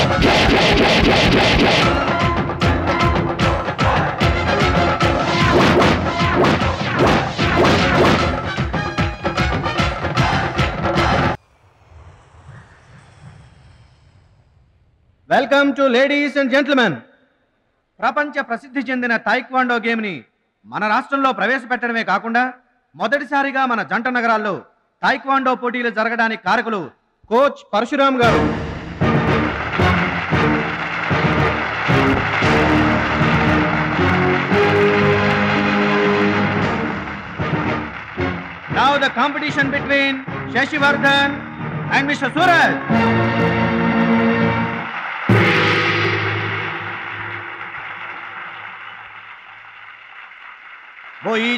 Welcome to ladies and gentlemen ప్రపంచ ప్రసిద్ధి చెందిన తాయిక్వాండో గేమ్ని మన రాష్ట్రంలో ప్రవేశపెట్టడమే కాకుండా మొదటిసారిగా మన జంట నగరాల్లో తాయిక్వాండో పోటీలు జరగడానికి కారకులు కోచ్ పరశురామ్ గారు Now the competition between Shashivardhan and Mr. Suraj. Go each.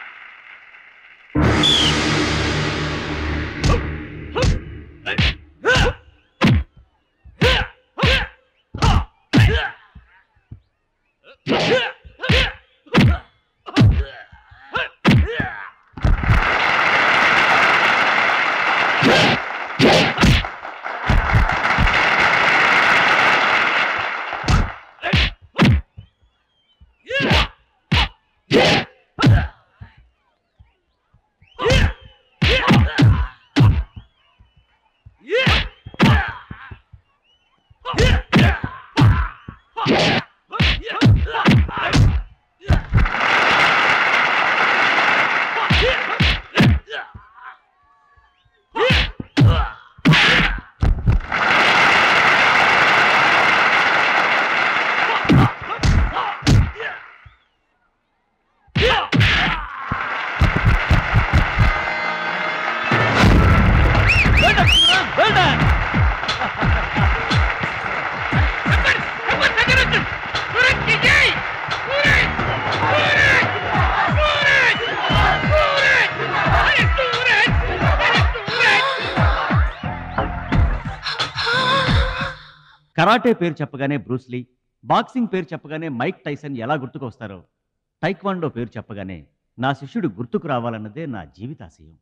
Karate పేరు చెప్పగానే బ్రూస్లీ బాక్సింగ్ పేరు చెప్పగానే మైక్ టైసన్ ఎలా గుర్తుకొస్తారో టైక్వాండో పేరు చెప్పగానే నా శిష్యుడు గుర్తుకు రావాలన్నదే నా జీవితాశయం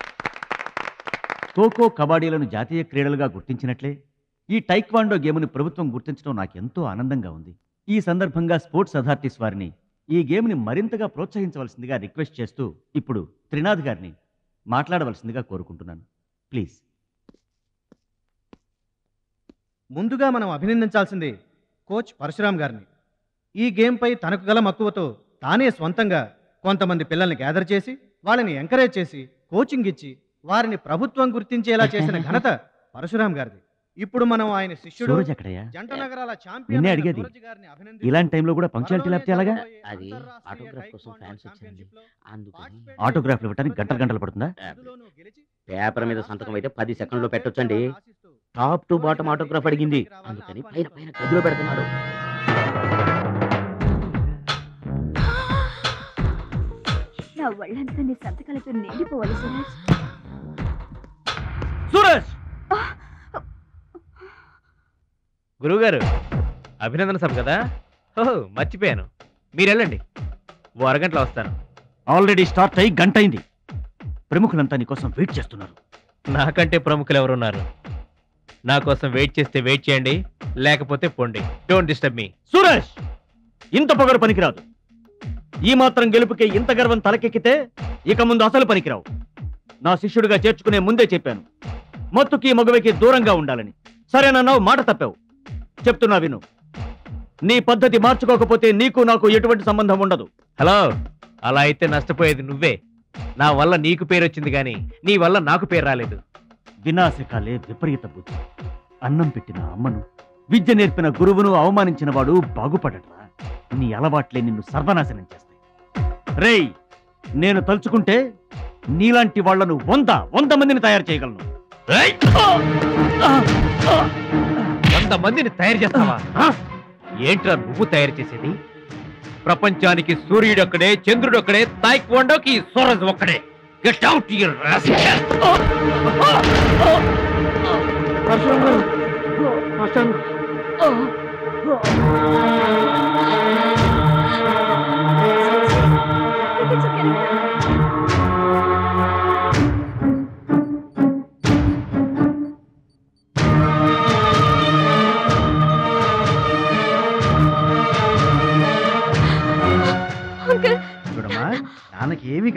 ఖోఖో కబడ్డీలను జాతీయ క్రీడలుగా గుర్తించినట్లే ఈ టైక్వాండో గేమ్ని ప్రభుత్వం గుర్తించడం నాకెంతో ఆనందంగా ఉంది ఈ సందర్భంగా స్పోర్ట్స్ అథారిటీస్ వారిని ఈ గేమ్ని మరింతగా ప్రోత్సహించవలసిందిగా రిక్వెస్ట్ చేస్తూ ఇప్పుడు త్రినాథ్ గారిని మాట్లాడవలసిందిగా కోరుకుంటున్నాను ప్లీజ్ ముందుగా మనం అభినందించాల్సింది కోచ్ పరశురామ్ గారిని ఈ గేమ్పై తనకు గల మక్కువతో తానే స్వంతంగా కొంతమంది పిల్లల్ని గ్యాదర్ చేసి వాళ్ళని ఎంకరేజ్ చేసి కోచింగ్ ఇచ్చి వారిని ప్రభుత్వం గుర్తించేలా చేసిన ఘనత పరశురామ్ గారిది ఇప్పుడు మనం ఆయన శిష్యుడు సూరజ్ ఎక్కడయ్యా జంట నగరాల ఛాంపియన్ నిన్నే అయిన అడిగేది. సూరజ్ గారిని అభినందిస్తూ ఇలాంటి టైంలో కూడా పంక్చువాలిటీ లేకపోతే ఎలాగా అది అంతర్రాష్ట్రీయ ఆటోగ్రాఫ్ కోసం టైక్వాండో ఫ్యాన్స్ వచ్చారండి ఛాంపియన్షిప్లో అందుకని పార్టిసిపేట్ ఆటోగ్రాఫ్లు ఇవ్వడానికి గంటలు గంటలు పడుతుందా అందులోనూ గెలిచి పేపర్ మీద సంతకం అయితే పది సెకండ్లో పెట్టొచ్చండి టాప్ టు బాటమ్ ఆటోగ్రాఫ్ అడిగింది అందుకని పైన పైన గదిలో పెడుతున్నాడు నా ఒళ్ళంతా నీ సంతకాలతో నిండిపోవాలి సురేష్ సూరజ్ గురువుగారు అభినందన సభ కదా ఓహో మర్చిపోయాను మీరు వెళ్ళండి ఓ అరగంటలో వస్తాను ఆల్రెడీ స్టార్ట్ అయ్యి గంట అయింది ప్రముఖులంతా నీకోసం వెయిట్ చేస్తున్నారు నాకంటే ప్రముఖులు ఎవరున్నారు నా కోసం వెయిట్ చేస్తే వెయిట్ చేయండి లేకపోతే పోండి డోంట్ డిస్టర్బ్ మీ సూరజ్ ఇంత పొగరు పనికిరాదు ఈ మాత్రం గెలుపుకి ఇంత గర్వం తలకెక్కితే ఇక ముందు అసలు పనికిరావు నా శిష్యుడిగా చేర్చుకునే ముందే చెప్పాను మత్తుకి మగవికి దూరంగా ఉండాలని సరేనన్నావు మాట తప్పావు చెప్తున్నా విను నీ పద్ధతి మార్చుకోకపోతే నీకు నాకు ఎటువంటి సంబంధం ఉండదు హలో అలా అయితే నష్టపోయేది నువ్వే నా వల్ల నీకు పేరు వచ్చింది కానీ నీ వల్ల నాకు పేరు రాలేదు వినాశకాలే విపరీత బుద్ధి అన్నం పెట్టిన అమ్మను విద్య నేర్పిన గురువును అవమానించిన వాడు బాగుపడట్రా నీ అలవాట్లే నిన్ను సర్వనాశనం చేస్తాయి రేయ్ నేను తలుచుకుంటే నీలాంటి వాళ్లను వంద వంద మందిని తయారు చేయగలను రేయ్! వంద మందిని తయారు చేస్తావా ఆ! ఏంట్రా నువ్వు తయారు చేసేది ప్రపంచానికి సూర్యుడు ఒక్కడే చంద్రుడు ఒక్కడే తాయిక్వాండోకి సూరజ్ ఒక్కడే get out your It's okay.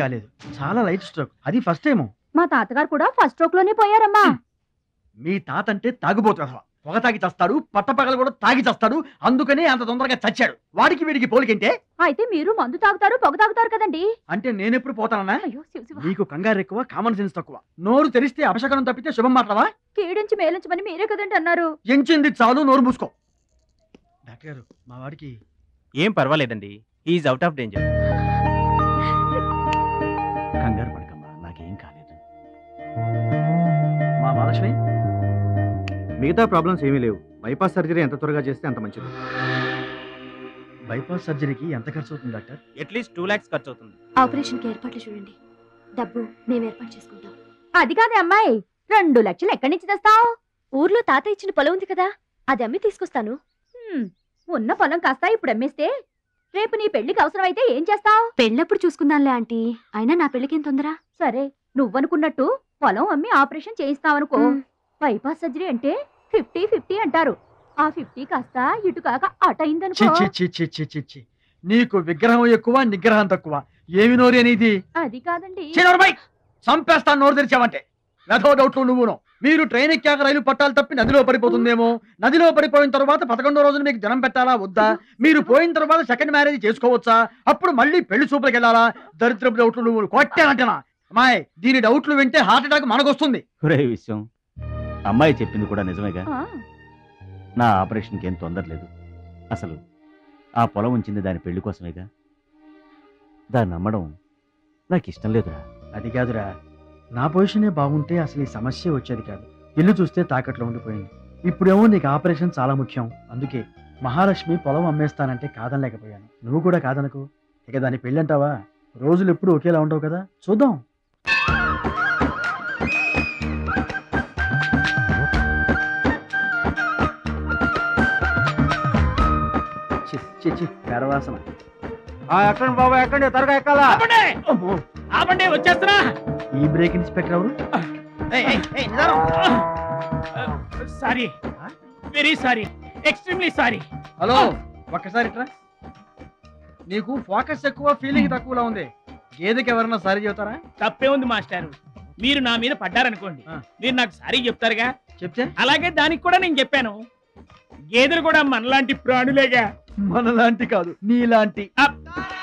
కాలేదు చాలా లైట్ స్ట్రోక్ అది ఫస్ట్ టైం మా తాతగారు కూడా ఫస్ట్ స్ట్రోక్ లోనే పోయారమ్మా మీ తాత అంటే తాగుబోతు కదవా పొగ తాగి చస్తాడు పట్టపగలు కూడా తాగి చస్తాడు అందుకనే అంత తొందరగా చచ్చాడు వాడికి వీడికి పోలికంటే అయితే మీరు మందు తాగుతారు పొగ తాగుతారు కదండి అంటే నేనెప్పుడు పోతానన్నా అయ్యో శివ శివ నీకు కంగారు ఎక్కువ కామన్ సెన్స్ తక్కువ నోరు తెరిస్తే అపశకనం తప్పితే శుభం మాట్లాడవా కీడించి మేలించమని మీరే కదండి అన్నారు ఎంచింది చాలు నోరు మూసుకో డాక్టర్ గారు మా వాడికి ఏం పర్వాలేదండి ఈజ్ అవుట్ ఆఫ్ డేంజర్ కంగారు పడకమ్మా నాకేం కాలేదు మా మహాలక్ష్మి మిగతా ప్రాబ్లమ్స్ ఏమీ లేవు బైపాస్ సర్జరీ ఎంత త్వరగా చేస్తే అంత మంచిది బైపాస్ సర్జరీకి ఎంత ఖర్చు అవుతుంది డాక్టర్ అట్లీస్ట్ టూ లాక్స్ ఖర్చు అవుతుంది ఆపరేషన్ కి ఏర్పాట్లు చూడండి డబ్బు మేము ఏర్పాటు చేసుకుంటాం అది కాదే అమ్మాయి రెండు లక్షలు ఎక్కడి నుంచి తెస్తావు ఊర్లో తాత ఇచ్చిన పొలం ఉంది కదా అది అమ్మి తీసుకొస్తాను ఉన్న పొలం కాస్త ఇప్పుడు అమ్మేస్తే రేపు నీ పెళ్లికి అవసరమైతే ఏం చేస్తావు పెళ్ళప్పుడు చూసుకుందాంలే ఆంటీ అయినా నా పెళ్ళికేం తొందర సరే నువ్వనుకున్నట్టు పొలం అమ్మి ఆపరేషన్ చేయిస్తావనుకో మ్. బైపాస్ సర్జరీ అంటే ఫిఫ్టీ ఫిఫ్టీ అంటారు ఆ ఫిఫ్టీ కాస్త ఇటు కాక అటు చి అయిందనుకో చి చి చి చి చి చి నీకు విగ్రహం ఎక్కువ నిగ్రహం తక్కువ ఏమి నోరి అనేది అది కాదండి చిన్నోరుమై చంపేస్తాను నోరు తెరిచావంటే వెధో డౌట్లు నువ్వును మీరు ట్రైన్ ఎక్కాక రైలు పట్టాలు తప్పి నదిలో పడిపోతుందేమో నదిలో పడిపోయిన తర్వాత పదకొండో రోజున మీకు జనం పెట్టాలా వద్దా మీరు పోయిన తర్వాత సెకండ్ మ్యారేజ్ చేసుకోవచ్చా అప్పుడు మళ్ళీ పెళ్లి చూపులకు వెళ్ళాలా దరిద్రపు డౌట్లు నువ్వు కొట్టానంటనా అమ్మాయి దీని డౌట్లు వింటే హార్ట్ అటాక్ మనకొస్తుంది ఒరే విషయం అమ్మాయి చెప్పింది కూడా నిజమేగా ఆ, నా ఆపరేషన్కి ఏం తొందర లేదు అసలు ఆ పొలం ఉంచింది దాని పెళ్లి కోసమేగా దాన్ని నమ్మడం నాకు ఇష్టం లేదురా అది కాదురా నా పొజిషనే బాగుంటే అసలు ఈ సమస్య వచ్చేది కాదు ఇల్లు చూస్తే తాకట్లో ఉండిపోయింది ఇప్పుడేమో నీకు ఆపరేషన్ చాలా ముఖ్యం అందుకే మహాలక్ష్మి పొలం అమ్మేస్తానంటే కాదనలేకపోయాను నువ్వు కూడా కాదనకు ఇక దాని పెళ్ళంటావా రోజులు ఎప్పుడు ఒకేలా ఉండవు కదా చూద్దాం చి, చి, చి, పెరవాసన ఎక్కండి బాబా ఎక్కండి త్వరగా ఎక్కాలా అమ్మో, ఆపండి వచ్చేస్తున్నా ఈ బ్రేక్ ఇన్స్పెక్టర్ ఎవరు sorry very sorry extremely sorry hello ఒక్కసారి ఇట్రా నీకు ఫోకస్ ఎక్కువ ఫీలింగ్ తక్కువలా ఉంది గేదెకి ఎవరన్నా సారీ చెబుతారా తప్పే ఉంది మాస్టారు మీరు నా మీద పడ్డారనుకోండి ఆ. మీరు నాకు సారీ చెప్తారుగా చెప్తే అలాగే దానికి కూడా నేను చెప్పాను గేదెలు కూడా మనలాంటి ప్రాణులేగా మనలాంటి కాదు నీలాంటి అప్.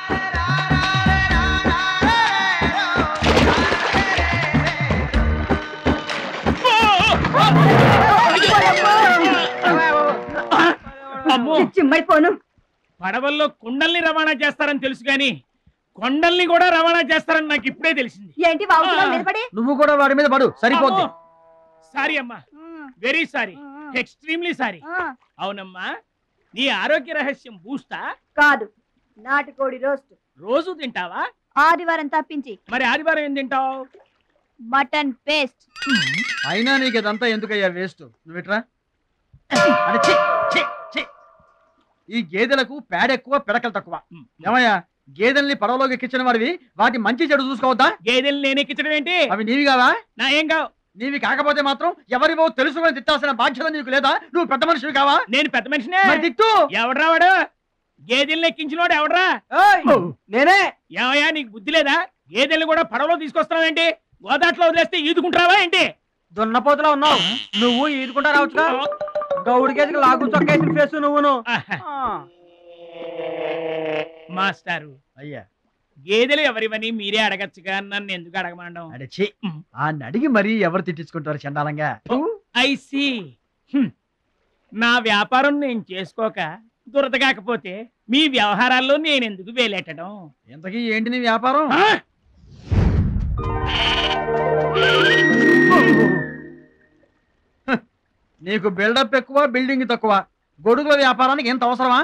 అమ్మో చిమ్మడిపోను పడవల్లో కుండల్ని రవాణా చేస్తారని తెలుసు కానీ కొండల్ని కూడా రవాణా చేస్తారని నాకు ఇప్పుడే తెలిసింది ఏంటి బాగుతున్నావు నిలబడి నువ్వు కూడా వాడి మీద పడు సరిపోద్ది సారీ అమ్మా వెరీ సారీ ఎక్స్ట్రీమ్లీ సారీ అవునమ్మా నీ ఆరోగ్య రహస్యం బూస్తా కాదు నాటుకోడి రోస్ట్ రోజు తింటావా ఆదివారం తప్పించి మరి ఆదివారం ఏం తింటావు మటన్ పేస్ట్ అయినా నీకు ఇదంతా ఎందుకయ్యా వేస్ట్ నువ్వు ఇట్రా అంటే ఛీ, ఛీ, ఛీ. ఈ గేదెలకు పేడ ఎక్కువ పిడకలు తక్కువ ఏమయ్యా గేదెల్ని పడవలోకి ఎక్కించిన వాడివి వాటి మంచి చెడు చూసుకోవద్దా గేదెలు నేనెక్కించడం ఏంటి అవి నీవి కావా నా ఏం కావు నీవి కాకపోతే మాత్రం ఎవరివో తెలుసుకొని తిట్టాల్సిన బాధ్యత నీకు లేదా నువ్వు పెద్ద మనిషివి కావా నేను పెద్ద మనిషినే మరి తిట్టు ఎవడ్రా వాడు గేదెల్ని ఎక్కించినోడు ఎవడ్రా నేనే ఏమయ్యా నీకు బుద్ధి లేదా గేదెల్ని కూడా పడవలో తీసుకొస్తున్నావు ఏంటి గోదాట్లో వదిలేస్తే ఈదుకుంటావా ఏంటి దున్నపోతులో ఉన్నావు నువ్వు ఈదుకుంటా రావచ్చుగా గౌడి గేదెకి లాగు చొక్కేసిన ఫేస్ నువ్వును ఆహా. మాస్టారు అయ్యా గేదెలు ఎవరివని మీరే అడగచ్చుగా నన్ను ఎందుకు అడగమండం అడే ఛీ ఆ అడిగి మరీ ఎవరు తిట్టించుకుంటారు చండాలంగా ఐ సి నా వ్యాపారం నేను చేసుకోక దురద కాకపోతే మీ వ్యవహారాల్లో నేను ఎందుకు వేలెట్టడం ఇంతకీ ఏంటి నీ వ్యాపారం ఆ? నీకు బిల్డప్ ఎక్కువ బిల్డింగ్ తక్కువ గొడుగుల వ్యాపారానికి ఎంత అవసరమా